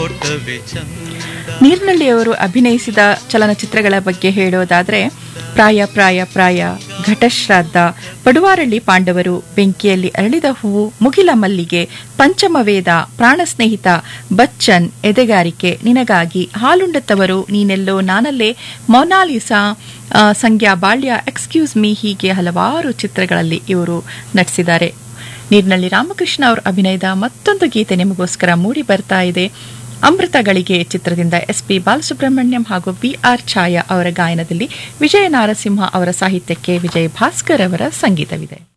ನೋಟವೇ ಚಂದ ನೀರ್ನಳ್ಳಿ ಅವರು ಅಭಿನಯಿಸಿದ ಚಲನಚಿತ್ರಗಳ ಬಗ್ಗೆ ಹೇಳೋದಾದ್ರೆ ಪ್ರಾಯ ಪ್ರಾಯ ಪ್ರಾಯ ಘಟಶ್ರಾದ್ದ ಪಡುವಾರಳ್ಳಿ ಪಾಂಡವರು ಬೆಂಕಿಯಲ್ಲಿ ಅರಳಿದ ಹೂವು ಮುಗಿಲ ಮಲ್ಲಿಗೆ ಪಂಚಮ ವೇದ ಪ್ರಾಣ ಸ್ನೇಹಿತ ಬಚ್ಚನ್ ಎದೆಗಾರಿಕೆ ನಿನಗಾಗಿ ಹಾಲುಂಡತ್ತವರು ನೀನೆಲ್ಲೋ ನಾನಲ್ಲೇ ಮೊನಾಲಿಸಾ ಆ, ಸಂಗ್ಯಾ ಬಾಳ್ಯ ಎಕ್ಸ್ಕ್ಯೂಸ್ ಮೀ ಹೀಗೆ ಹಲವಾರು ಚಿತ್ರಗಳಲ್ಲಿ ಇವರು ನಟಿಸಿದ್ದಾರೆ ನೀರ್ನಳ್ಳಿ ರಾಮಕೃಷ್ಣ ಅವರು ಅಭಿನಯದ ಮತ್ತೊಂದು ಗೀತೆ ನಿಮಗೋಸ್ಕರ ಮೂಡಿ ಬರ್ತಾ ಇದೆ ಅಮೃತಗಳಿಗೆ ಚಿತ್ರದಿಂದ ಎಸ್ ಪಿ ಬಾಲಸುಬ್ರಹ್ಮಣ್ಯಂ ಹಾಗೂ ಬಿ ಆರ್ ಛಾಯಾ ಅವರ ಗಾಯನದಲ್ಲಿ ವಿಜಯ ನಾರಸಿಂಹ ಅವರ ಸಾಹಿತ್ಯಕ್ಕೆ ವಿಜಯ್ ಭಾಸ್ಕರ್ ಅವರ ಸಂಗೀತವಿದೆ